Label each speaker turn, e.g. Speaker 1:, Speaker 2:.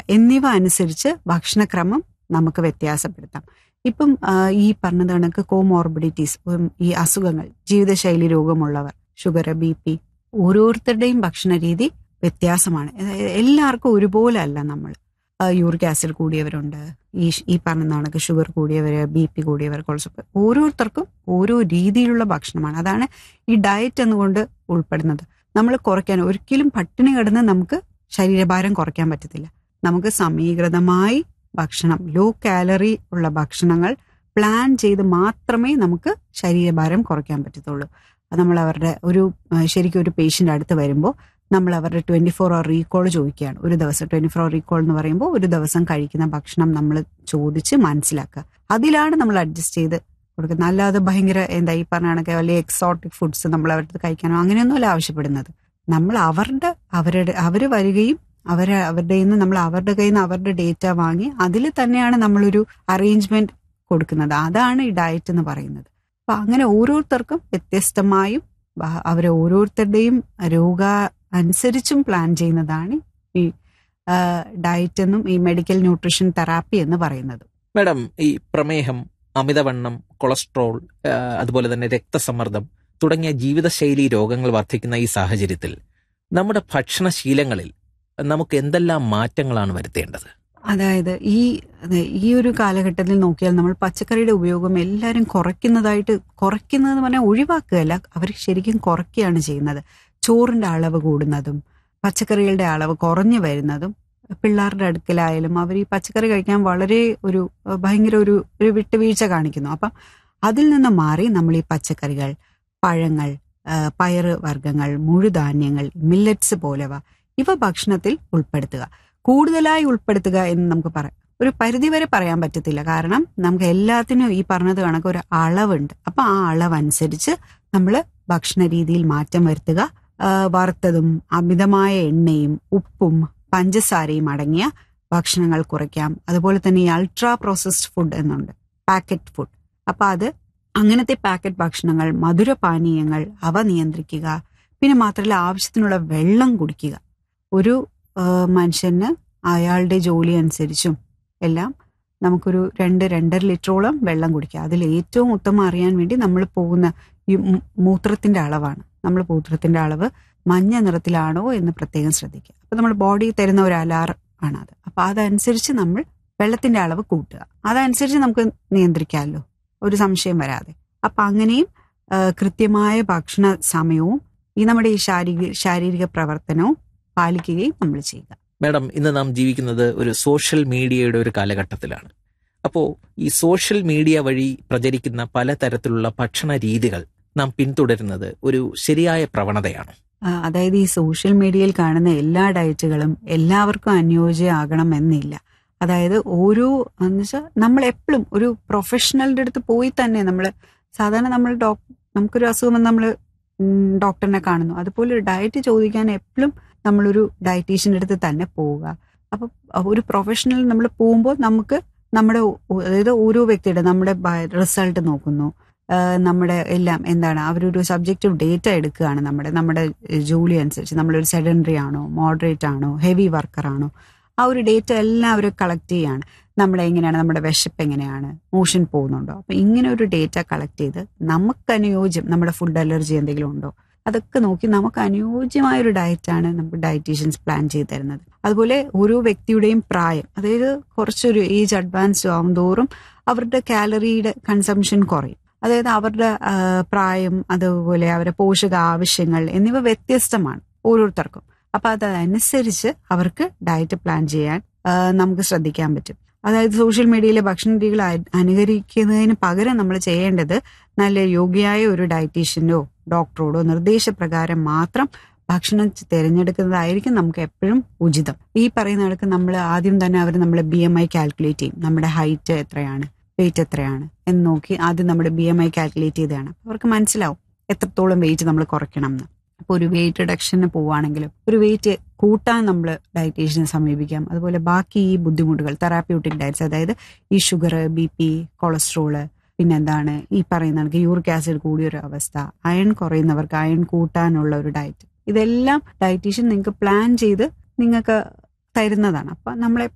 Speaker 1: എന്നിവ അനുസരിച്ച് ഭക്ഷണക്രമം നമുക്ക് വ്യത്യാസപ്പെടുത്താം ഇപ്പം ആ, ഈ പറഞ്ഞത് കണക്ക് കോമോർബിഡിറ്റീസ് ഈ അസുഖങ്ങൾ ജീവിതശൈലി രോഗമുള്ളവർ ഷുഗർ ബി പി ഓരോരുത്തരുടെയും ഭക്ഷണ രീതി വ്യത്യാസമാണ് അതായത് എല്ലാവർക്കും ഒരുപോലെ അല്ല നമ്മൾ യൂറിക് ആസിഡ് കൂടിയവരുണ്ട് ഈ ഷ്- ഈ പറഞ്ഞ കണക്ക് ഷുഗർ കൂടിയവര് ബി പി കൂടിയവർ കൊളസ്ട്രോൾ ഓരോരുത്തർക്കും ഓരോ രീതിയിലുള്ള ഭക്ഷണമാണ് അതാണ് ഈ ഡയറ്റ് എന്നുകൊണ്ട് ഉൾപ്പെടുന്നത് നമ്മൾ കുറയ്ക്കാൻ ഒരിക്കലും പട്ടിണി കിടന്ന് നമുക്ക് ശരീരഭാരം കുറയ്ക്കാൻ പറ്റത്തില്ല നമുക്ക് സമീകൃതമായി ഭക്ഷണം ലോ കാലറി ഉള്ള ഭക്ഷണങ്ങൾ പ്ലാൻ ചെയ്ത് മാത്രമേ നമുക്ക് ശരീരഭാരം കുറയ്ക്കാൻ പറ്റത്തുള്ളൂ അത് നമ്മൾ അവരുടെ ഒരു ആ, ശരിക്കും ഒരു പേഷ്യന്റ് അടുത്ത് വരുമ്പോൾ നമ്മൾ അവരുടെ ട്വന്റി ഫോർ അവർ റീകോൾ ചോദിക്കുകയാണ് ഒരു ദിവസം ട്വന്റി ഫോർ അവർ റീകോൾ എന്ന് പറയുമ്പോൾ ഒരു ദിവസം കഴിക്കുന്ന ഭക്ഷണം നമ്മൾ ചോദിച്ച് മനസ്സിലാക്കുക അതിലാണ് നമ്മൾ അഡ്ജസ്റ്റ് ചെയ്ത് കൊടുക്കുന്നത് അല്ലാതെ ഭയങ്കര എന്താ ഈ പറഞ്ഞ കണക്ക് വലിയ എക്സോട്ടിക് ഫുഡ്സ് നമ്മൾ അവരുടെ കഴിക്കാനോ അങ്ങനെയൊന്നുമല്ല ആവശ്യപ്പെടുന്നത് നമ്മൾ അവരുടെ അവരുടെ അവര് വരികയും അവരെ അവരുടെ നിന്ന് നമ്മൾ അവരുടെ കയ്യിൽ നിന്ന് അവരുടെ ഡേറ്റ വാങ്ങി അതിൽ തന്നെയാണ് നമ്മളൊരു അറേഞ്ച്മെന്റ് കൊടുക്കുന്നത് അതാണ് ഈ ഡയറ്റ് എന്ന് പറയുന്നത് അപ്പൊ അങ്ങനെ ഓരോരുത്തർക്കും വ്യത്യസ്തമായും ബ- അവരെ ഓരോരുത്തരുടെയും രോഗ അനുസരിച്ചും പ്ലാൻ ചെയ്യുന്നതാണ് ഈ ഡയറ്റ് എന്നും ഈ മെഡിക്കൽ ന്യൂട്രീഷൻ തെറാപ്പി എന്ന് പറയുന്നത്
Speaker 2: മാഡം ഈ പ്രമേഹം അമിതവണ്ണം കൊളസ്ട്രോൾ ആ, അതുപോലെ തന്നെ രക്തസമ്മർദ്ദം തുടങ്ങിയ ജീവിതശൈലി രോഗങ്ങൾ വർദ്ധിക്കുന്ന ഈ സാഹചര്യത്തിൽ നമ്മുടെ ഭക്ഷണശീലങ്ങളിൽ നമുക്ക് എന്തെല്ലാം മാറ്റങ്ങളാണ് വരുത്തേണ്ടത്
Speaker 1: അതായത് ഈ അതെ, ഈ ഒരു കാലഘട്ടത്തിൽ നോക്കിയാൽ നമ്മൾ പച്ചക്കറിയുടെ ഉപയോഗം എല്ലാവരും കുറയ്ക്കുന്നതായിട്ട് കുറയ്ക്കുന്നതെന്ന് പറഞ്ഞാൽ ഒഴിവാക്കുകയല്ല അവർ ശരിക്കും കുറയ്ക്കുകയാണ് ചെയ്യുന്നത് ചോറിന്റെ അളവ് കൂടുന്നതും പച്ചക്കറികളുടെ അളവ് കുറഞ്ഞു വരുന്നതും പിള്ളേരുടെ അടുക്കലായാലും അവർ ഈ പച്ചക്കറി കഴിക്കാൻ വളരെ ഒരു അഹ് ഭയങ്കര ഒരു ഒരു വിട്ടുവീഴ്ച കാണിക്കുന്നു അപ്പം അതിൽ നിന്ന് മാറി നമ്മൾ ഈ പച്ചക്കറികൾ പഴങ്ങൾ ആഹ് പയറ് വർഗ്ഗങ്ങൾ മുഴുധാന്യങ്ങൾ മില്ലറ്റ്സ് പോലവ ഇവ ഭക്ഷണത്തിൽ ഉൾപ്പെടുത്തുക കൂടുതലായി ഉൾപ്പെടുത്തുക എന്ന് നമുക്ക് പറയാം ഒരു പരിധി വരെ പറയാൻ പറ്റത്തില്ല കാരണം നമുക്ക് എല്ലാത്തിനും ഈ പറഞ്ഞത് കണക്ക് ഒരു അളവുണ്ട് അപ്പൊ ആ അളവനുസരിച്ച് നമ്മൾ ഭക്ഷണ രീതിയിൽ മാറ്റം വരുത്തുക ആ, വറുത്തതും അമിതമായ എണ്ണയും ഉപ്പും പഞ്ചസാരയും അടങ്ങിയ ഭക്ഷണങ്ങൾ കുറയ്ക്കാം അതുപോലെ തന്നെ ഈ അൾട്രാ പ്രോസസ്ഡ് ഫുഡ് എന്നുണ്ട് പാക്കറ്റ് ഫുഡ് അപ്പൊ അത് അങ്ങനത്തെ പാക്കറ്റ് ഭക്ഷണങ്ങൾ മധുരപാനീയങ്ങൾ അവ നിയന്ത്രിക്കുക പിന്നെ മാത്രമല്ല ആവശ്യത്തിനുള്ള വെള്ളം കുടിക്കുക ഒരു ആ, മനുഷ്യന് അയാളുടെ ജോലി അനുസരിച്ചും എല്ലാം നമുക്കൊരു രണ്ട് രണ്ടര ലിറ്ററോളം വെള്ളം കുടിക്കുക അതിൽ ഏറ്റവും ഉത്തമം അറിയാൻ വേണ്ടി നമ്മൾ പോകുന്ന ഈ മൂ- മൂത്രത്തിന്റെ അളവാണ് നമ്മൾ മൂത്രത്തിന്റെ അളവ് മഞ്ഞ നിറത്തിലാണോ എന്ന് പ്രത്യേകം ശ്രദ്ധിക്കുക അപ്പൊ നമ്മൾ ബോഡി തരുന്ന ഒരു അലാറം ആണ് അത് അപ്പൊ അതനുസരിച്ച് നമ്മൾ വെള്ളത്തിന്റെ അളവ് കൂട്ടുക അതനുസരിച്ച് നമുക്ക് നിയന്ത്രിക്കാമല്ലോ ഒരു സംശയം വരാതെ അപ്പൊ അങ്ങനെയും ആ, കൃത്യമായ ഭക്ഷണ സമയവും ഈ നമ്മുടെ ഈ ശാരീരിക ശാരീരിക പ്രവർത്തനവും പാലിക്കുകയും നമ്മൾ ചെയ്യുക
Speaker 2: മാഡം ഇന്ന് നാം ജീവിക്കുന്നത് ഒരു സോഷ്യൽ മീഡിയയുടെ ഒരു കാലഘട്ടത്തിലാണ് അപ്പോൾ ഈ സോഷ്യൽ മീഡിയ വഴി പ്രചരിക്കുന്ന പലതരത്തിലുള്ള ഭക്ഷണ രീതികൾ നാം പിന്തുടരുന്നത് ഒരു ശരിയായ പ്രവണതയാണ്
Speaker 1: ആ, അതായത് ഈ സോഷ്യൽ മീഡിയയിൽ കാണുന്ന എല്ലാ ഡയറ്റുകളും എല്ലാവർക്കും അനുയോജ്യമാകണം എന്നില്ല അതായത് ഓരോ എന്ന് വെച്ചാൽ നമ്മൾ എപ്പോഴും ഒരു പ്രൊഫഷണലിന്റെ അടുത്ത് പോയി തന്നെ നമ്മൾ സാധാരണ നമ്മൾ ഡോക് നമുക്കൊരു അസുഖം വന്ന് നമ്മൾ ഡോക്ടറിനെ കാണുന്നു അതുപോലെ ഒരു ഡയറ്റ് ചോദിക്കാൻ എപ്പോഴും നമ്മളൊരു ഡയറ്റീഷ്യൻ്റെ അടുത്ത് തന്നെ പോവുക അപ്പൊ ഒരു പ്രൊഫഷണൽ നമ്മൾ പോകുമ്പോൾ നമുക്ക് നമ്മുടെ ഒ- അതായത് ഓരോ വ്യക്തിയുടെ നമ്മുടെ റിസൾട്ട് നോക്കുന്നു ആ, നമ്മുടെ എല്ലാം എന്താണ് അവരൊരു സബ്ജക്റ്റീവ് ഡേറ്റ എടുക്കുകയാണ് നമ്മുടെ നമ്മുടെ ജോലി അനുസരിച്ച് നമ്മളൊരു സെഡൻഡറി ആണോ മോഡറേറ്റ് ആണോ ഹെവി വർക്കർ ആണോ ആ ഒരു ഡേറ്റ എല്ലാം അവർ കളക്ട് ചെയ്യാണ് നമ്മുടെ എങ്ങനെയാണ് നമ്മുടെ വിശപ്പ് എങ്ങനെയാണ് മോഷൻ പോകുന്നുണ്ടോ അപ്പൊ ഇങ്ങനെ ഒരു ഡേറ്റ കളക്ട് ചെയ്ത് നമുക്ക് അനുയോജ്യം നമ്മുടെ ഫുഡ് അലർജി എന്തെങ്കിലും ഉണ്ടോ അതൊക്കെ നോക്കി നമുക്ക് അനുയോജ്യമായ ഒരു ഡയറ്റാണ് നമുക്ക് ഡയറ്റീഷ്യൻസ് പ്ലാൻ ചെയ്ത് തരുന്നത് അതുപോലെ ഓരോ വ്യക്തിയുടെയും പ്രായം അതായത് കുറച്ചൊരു ഏജ് അഡ്വാൻസ്ഡ് ആവും തോറും അവരുടെ കാലറിയുടെ കൺസംഷൻ കുറയും അതായത് അവരുടെ ആ, പ്രായം അതുപോലെ അവരുടെ പോഷക ആവശ്യങ്ങൾ എന്നിവ വ്യത്യസ്തമാണ് ഓരോരുത്തർക്കും അപ്പൊ അതനുസരിച്ച് അവർക്ക് ഡയറ്റ് പ്ലാൻ ചെയ്യാൻ ആ, നമുക്ക് ശ്രദ്ധിക്കാൻ പറ്റും അതായത് സോഷ്യൽ മീഡിയയിലെ ഭക്ഷണ രീതികൾ അ- അനുകരിക്കുന്നതിന് പകരം നമ്മൾ ചെയ്യേണ്ടത് നല്ല യോഗ്യയായ ഒരു ഡയറ്റീഷ്യനോ ഡോക്ടറോടോ നിർദ്ദേശപ്രകാരം മാത്രം ഭക്ഷണം തിരഞ്ഞെടുക്കുന്നതായിരിക്കും നമുക്ക് എപ്പോഴും ഉചിതം ഈ പറയുന്ന കണക്ക് നമ്മൾ ആദ്യം തന്നെ അവർ നമ്മളെ ബി എം ഐ കാൽക്കുലേറ്റ് ചെയ്യും നമ്മുടെ ഹൈറ്റ് എത്രയാണ് വെയിറ്റ് എത്രയാണ് എന്ന് നോക്കി ആദ്യം നമ്മുടെ ബി എം ഐ കാൽക്കുലേറ്റ് ചെയ്തതാണ് അവർക്ക് മനസ്സിലാവും എത്രത്തോളം വെയിറ്റ് നമ്മൾ കുറയ്ക്കണം എന്ന് അപ്പോൾ ഒരു വെയിറ്റ് റിഡക്ഷന് പോവുകയാണെങ്കിലും ഒരു വെയിറ്റ് കൂട്ടാൻ നമ്മൾ ഡയറ്റീഷ്യനെ സമീപിക്കാം അതുപോലെ ബാക്കി ഈ ബുദ്ധിമുട്ടുകൾ തെറാപ്യൂട്ടിക് ഡയറ്റ്സ് അതായത് ഈ ഷുഗർ ബി പി കൊളസ്ട്രോള് പിന്നെന്താണ് ഈ പറയുന്ന കണക്ക് യൂറിക് ആസിഡ് കൂടിയൊരു അവസ്ഥ അയൺ കുറയുന്നവർക്ക് അയൺ കൂട്ടാനുള്ള ഒരു ഡയറ്റ് ഇതെല്ലാം ഡയറ്റീഷ്യൻ നിങ്ങൾക്ക് പ്ലാൻ ചെയ്ത് നിങ്ങൾക്ക് തരുന്നതാണ് അപ്പൊ നമ്മൾ